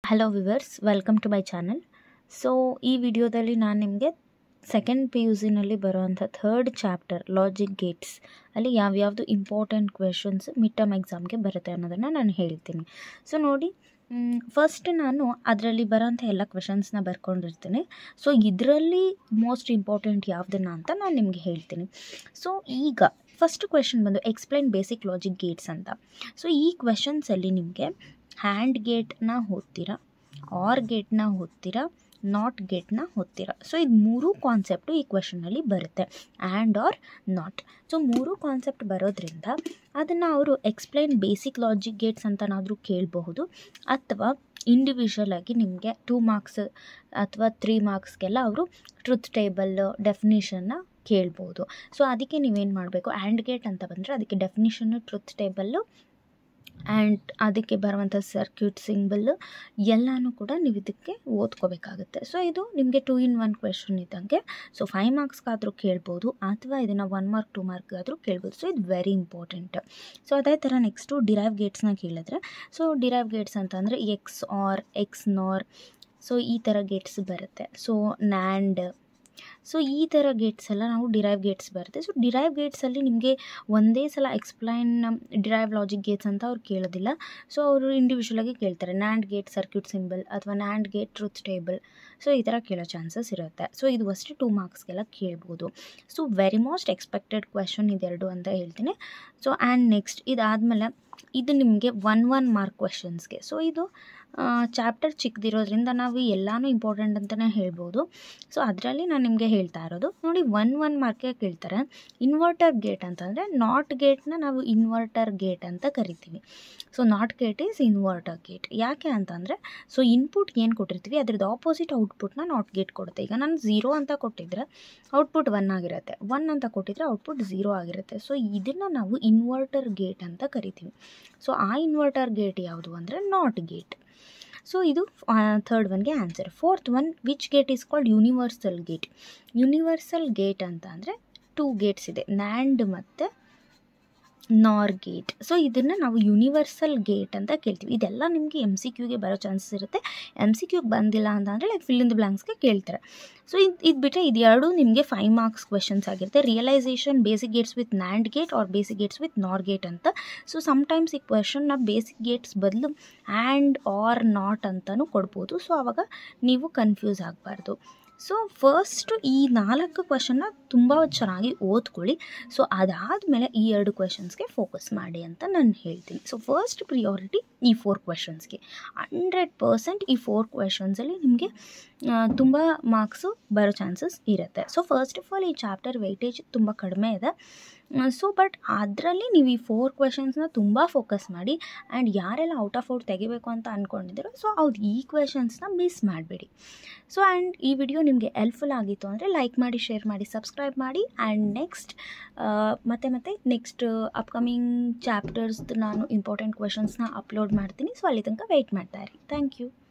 hello viewers welcome to my channel so ಈ ವಿಡಿಯೋದಲ್ಲಿ ನಾನು ನಿಮಗೆ ಸೆಕೆಂಡ್ ಪಿ ಯು ಸಿನಲ್ಲಿ ಬರುವಂಥ ಥರ್ಡ್ ಚಾಪ್ಟರ್ ಲಾಜಿಕ್ ಗೇಟ್ಸ್ ಅಲ್ಲಿ ಯಾವ್ಯಾವುದು ಇಂಪಾರ್ಟೆಂಟ್ ಕ್ವೆಶನ್ಸ್ ಮಿಡ್ ಟರ್ಮ್ ಎಕ್ಸಾಮ್ಗೆ ಬರುತ್ತೆ ಅನ್ನೋದನ್ನು ನಾನು ಹೇಳ್ತೀನಿ ಸೊ ನೋಡಿ ಫಸ್ಟ್ ನಾನು ಅದರಲ್ಲಿ ಬರೋಂಥ ಎಲ್ಲ ಕ್ವೆಶನ್ಸ್ನ ಬರ್ಕೊಂಡಿರ್ತೀನಿ ಸೊ ಇದರಲ್ಲಿ ಮೋಸ್ಟ್ ಇಂಪಾರ್ಟೆಂಟ್ ಯಾವುದನ್ನು ಅಂತ ನಾನು ನಿಮಗೆ ಹೇಳ್ತೀನಿ ಸೊ ಈಗ ಫಸ್ಟ್ ಕ್ವೆಶನ್ ಬಂದು ಎಕ್ಸ್ಪ್ಲೈನ್ ಬೇಸಿಕ್ ಲಾಜಿಕ್ ಗೇಟ್ಸ್ ಅಂತ ಸೊ ಈ ಕ್ವೆಶನ್ಸಲ್ಲಿ ನಿಮಗೆ ಹ್ಯಾಂಡ್ ಗೇಟ್ನ ಓದ್ತೀರಾ ಆರ್ ಗೇಟ್ನ ಓದ್ತೀರಾ ನಾಟ್ ಗೇಟ್ನ ಓದ್ತೀರಾ ಸೊ ಇದು ಮೂರು ಕಾನ್ಸೆಪ್ಟು ಈ ಕ್ವೆಶನಲ್ಲಿ ಬರುತ್ತೆ ಆ್ಯಂಡ್ ಆರ್ ನಾಟ್ ಸೊ ಮೂರು ಕಾನ್ಸೆಪ್ಟ್ ಬರೋದ್ರಿಂದ ಅದನ್ನು ಅವರು ಎಕ್ಸ್ಪ್ಲೈನ್ ಬೇಸಿಕ್ ಲಾಜಿಕ್ ಗೇಟ್ಸ್ ಅಂತನಾದರೂ ಕೇಳಬಹುದು ಅಥವಾ ಇಂಡಿವಿಜುವಲ್ ಆಗಿ ನಿಮಗೆ ಟೂ ಮಾರ್ಕ್ಸ್ ಅಥವಾ ತ್ರೀ ಮಾರ್ಕ್ಸ್ಗೆಲ್ಲ ಅವರು ಟ್ರುತ್ ಟೇಬಲ್ ಡೆಫಿನಿಷನ್ನ ಕೇಳ್ಬೋದು ಸೊ ಅದಕ್ಕೆ ನೀವೇನು ಮಾಡಬೇಕು ಆ್ಯಂಡ್ ಗೇಟ್ ಅಂತ ಬಂದರೆ ಅದಕ್ಕೆ ಡೆಫಿನಿಷನ್ನು ಟ್ರುತ್ ಟೇಬಲ್ಲು ಆ್ಯಂಡ್ ಅದಕ್ಕೆ ಬರುವಂಥ ಸರ್ಕ್ಯೂಟ್ ಸಿಂಬಲ್ ಎಲ್ಲನೂ ಕೂಡ ನೀವು ಇದಕ್ಕೆ ಓದ್ಕೋಬೇಕಾಗುತ್ತೆ ಸೊ ಇದು ನಿಮಗೆ ಟೂ ಇನ್ ಒನ್ ಕ್ವೆಶನ್ ಇದ್ದಂಗೆ ಸೊ ಫೈವ್ ಮಾರ್ಕ್ಸ್ಗಾದರೂ ಕೇಳ್ಬೋದು ಅಥವಾ ಇದನ್ನು ಒನ್ ಮಾರ್ಕ್ ಟು ಮಾರ್ಕ್ಗಾದರೂ ಕೇಳ್ಬೋದು ಸೊ ಇದು ವೆರಿ ಇಂಪಾರ್ಟೆಂಟ್ ಸೊ ಅದೇ ಥರ ನೆಕ್ಸ್ಟು ಡಿರೈವ್ ಗೇಟ್ಸ್ನ ಕೇಳಿದ್ರೆ ಸೊ ಡಿರೈವ್ ಗೇಟ್ಸ್ ಅಂತಂದರೆ X OR X NOR so ಈ ಥರ ಗೇಟ್ಸ್ ಬರುತ್ತೆ ಸೊ ನ್ಯಾಂಡ್ ಸೊ ಈ ಥರ ಗೇಟ್ಸ್ ಎಲ್ಲ ನಾವು ಡಿರೈವ್ ಗೇಟ್ಸ್ ಬರುತ್ತೆ ಸೊ ಡಿರೈವ್ ಗೇಟ್ಸಲ್ಲಿ ನಿಮಗೆ ಒಂದೇ ಸಲ ಎಕ್ಸ್ಪ್ಲೈನ್ ಡಿರೈವ್ ಲಾಜಿಕ್ ಗೇಟ್ಸ್ ಅಂತ ಅವ್ರು ಕೇಳೋದಿಲ್ಲ ಸೊ ಅವರು ಇಂಡಿವಿಜುವಲಾಗಿ ಕೇಳ್ತಾರೆ ನ್ಯಾಂಡ್ ಗೇಟ್ ಸರ್ಕ್ಯೂಟ್ ಸಿಂಬಲ್ ಅಥವಾ NAND gate truth table so ಈ ಥರ ಕೇಳೋ ಚಾನ್ಸಸ್ ಇರುತ್ತೆ ಸೊ ಇದು ಅಷ್ಟೇ ಟೂ ಮಾರ್ಕ್ಸ್ಗೆಲ್ಲ ಕೇಳ್ಬೋದು so very most expected question ಇದೆರಡು ಅಂತ ಹೇಳ್ತೀನಿ ಸೊ ಆ್ಯಂಡ್ ನೆಕ್ಸ್ಟ್ ಇದಾದಮೇಲೆ ಇದು ನಿಮಗೆ ಒನ್ ಒನ್ ಮಾರ್ಕ್ ಕ್ವೆಶನ್ಸ್ಗೆ ಸೊ ಇದು ಚಾಪ್ಟರ್ ಚಿಕ್ಕದಿರೋದ್ರಿಂದ ನಾವು ಎಲ್ಲನೂ ಇಂಪಾರ್ಟೆಂಟ್ ಅಂತಲೇ ಹೇಳ್ಬೋದು ಸೊ ಅದರಲ್ಲಿ ನಾನು ನಿಮಗೆ ಹೇಳ್ತಾ ಇರೋದು ನೋಡಿ ಒನ್ ಒನ್ ಮಾರ್ಕ್ಗೆ ಕೇಳ್ತಾರೆ ಇನ್ವರ್ಟರ್ ಗೇಟ್ ಅಂತಂದರೆ ನಾಟ್ ಗೇಟ್ನ ನಾವು ಇನ್ವರ್ಟರ್ ಗೇಟ್ ಅಂತ ಕರಿತೀವಿ so NOT gate is inverter gate ಯಾಕೆ ಅಂತಂದರೆ ಸೊ ಇನ್ಪುಟ್ ಏನು ಕೊಟ್ಟಿರ್ತೀವಿ ಅದ್ರದ್ದು ಆಪೋಸಿಟ್ ಔಟ್ಪುಟ್ನ ನಾಟ್ ಗೇಟ್ ಕೊಡುತ್ತೆ ಈಗ ನಾನು ಝೀರೋ ಅಂತ ಕೊಟ್ಟಿದ್ರೆ ಔಟ್ಪುಟ್ ಒನ್ ಆಗಿರುತ್ತೆ ಒನ್ ಅಂತ ಕೊಟ್ಟಿದ್ರೆ ಔಟ್ಪುಟ್ ಝೀರೋ ಆಗಿರುತ್ತೆ ಸೊ ಇದನ್ನು ನಾವು ಇನ್ವರ್ಟರ್ ಗೇಟ್ ಅಂತ ಕರಿತೀವಿ ಸೊ ಆ ಇನ್ವರ್ಟರ್ ಗೇಟ್ ಯಾವುದು ಅಂದರೆ ನಾಟ್ ಗೇಟ್ ಸೊ ಇದು ಥರ್ಡ್ ಒನ್ಗೆ answer fourth one which gate is called universal gate universal gate ಅಂತ ಅಂದರೆ ಟೂ ಗೇಟ್ಸ್ ಇದೆ ನ್ಯಾಂಡ್ ಮತ್ತು ನಾರ್ ಗೇಟ್ ಸೊ ಇದನ್ನು ನಾವು ಯೂನಿವರ್ಸಲ್ ಗೇಟ್ ಅಂತ ಕೇಳ್ತೀವಿ ಇದೆಲ್ಲ ನಿಮಗೆ ಎಮ್ ಸಿ ಕ್ಯೂಗೆ ಬರೋ ಚಾನ್ಸಸ್ ಇರುತ್ತೆ ಎಮ್ ಸಿ ಕ್ಯೂಗೆ ಬಂದಿಲ್ಲ ಅಂತ ಅಂದರೆ ಲೈಕ್ ಫಿಲ್ ಇನ್ ದ ಬ್ಲಾಂಕ್ಸ್ಗೆ ಕೇಳ್ತಾರೆ ಸೊ ಇದು ಇದು ಬಿಟ್ಟರೆ ಇದು ಎರಡು ನಿಮಗೆ ಫೈವ್ ಮಾರ್ಕ್ಸ್ ಕ್ವೆಶನ್ಸ್ ಆಗಿರುತ್ತೆ realisation basic gates with NAND gate or basic gates with NOR gate ಅಂತ ಸೊ ಸಮ್ಟೈಮ್ಸ್ ಈ ಕ್ವೆಶನ್ನ ಬೇಸಿಕ್ ಗೇಟ್ಸ್ ಬದಲು ಆ್ಯಂಡ್ ಆರ್ ನಾಟ್ ಅಂತಲೂ ಕೊಡ್ಬೋದು ಸೊ ಆವಾಗ ನೀವು ಕನ್ಫ್ಯೂಸ್ ಆಗಬಾರ್ದು ಸೊ ಫಸ್ಟು ಈ ನಾಲ್ಕು ಕ್ವೆಶನ್ನ ತುಂಬ ಚೆನ್ನಾಗಿ ಓದ್ಕೊಳ್ಳಿ ಸೊ ಅದಾದಮೇಲೆ ಈ ಎರಡು ಕ್ವೆಶನ್ಸ್ಗೆ ಫೋಕಸ್ ಮಾಡಿ ಅಂತ ನಾನು ಹೇಳ್ತೀನಿ ಸೊ ಫಸ್ಟ್ ಪ್ರಿಯಾರಿಟಿ ಈ ಫೋರ್ ಕ್ವೆಶನ್ಸ್ಗೆ ಹಂಡ್ರೆಡ್ ಪರ್ಸೆಂಟ್ ಈ ಫೋರ್ ಕ್ವೆಶನ್ಸಲ್ಲಿ ನಿಮಗೆ ತುಂಬ ಮಾರ್ಕ್ಸು ಬರೋ ಚಾನ್ಸಸ್ ಇರುತ್ತೆ ಸೊ ಫಸ್ಟ್ ಆಫ್ ಆಲ್ ಈ ಚಾಪ್ಟರ್ ವೆಯ್ಟೇಜ್ ತುಂಬ ಕಡಿಮೆ ಇದೆ ಸೊ ಬಟ್ ಅದರಲ್ಲಿ ನೀವು ಈ ಫೋರ್ ಕ್ವೆಶನ್ಸ್ನ ತುಂಬ ಫೋಕಸ್ ಮಾಡಿ ಆ್ಯಂಡ್ ಯಾರೆಲ್ಲ ಔಟ್ ಆಫ್ ಔಟ್ ತೆಗಿಬೇಕು ಅಂತ ಅಂದ್ಕೊಂಡಿದ್ದೀರೋ ಸೊ ಅವ್ರು ಈ ಕ್ವೆಶನ್ಸ್ನ ಮಿಸ್ ಮಾಡಬೇಡಿ ಸೊ ಆ್ಯಂಡ್ ಈ ವಿಡಿಯೋ ನಿಮಗೆ ಹೆಲ್ಪ್ಫುಲ್ ಆಗಿತ್ತು ಅಂದರೆ ಲೈಕ್ ಮಾಡಿ ಶೇರ್ ಮಾಡಿ ಸಬ್ಸ್ಕ್ರೈಬ್ ಮಾಡಿ ಆ್ಯಂಡ್ ನೆಕ್ಸ್ಟ್ ಮತ್ತೆ ಮತ್ತೆ ನೆಕ್ಸ್ಟ್ ಅಪ್ಕಮಿಂಗ್ ಚಾಪ್ಟರ್ಸ್ದು ನಾನು ಇಂಪಾರ್ಟೆಂಟ್ ಕ್ವೆಶನ್ಸ್ನ ಅಪ್ಲೋಡ್ ಮಾಡ್ತೀನಿ ಸೊ ಅಲ್ಲಿ ತನಕ ವೆಯ್ಟ್ ಮಾಡ್ತಾ ಇರಿ ಥ್ಯಾಂಕ್ ಯು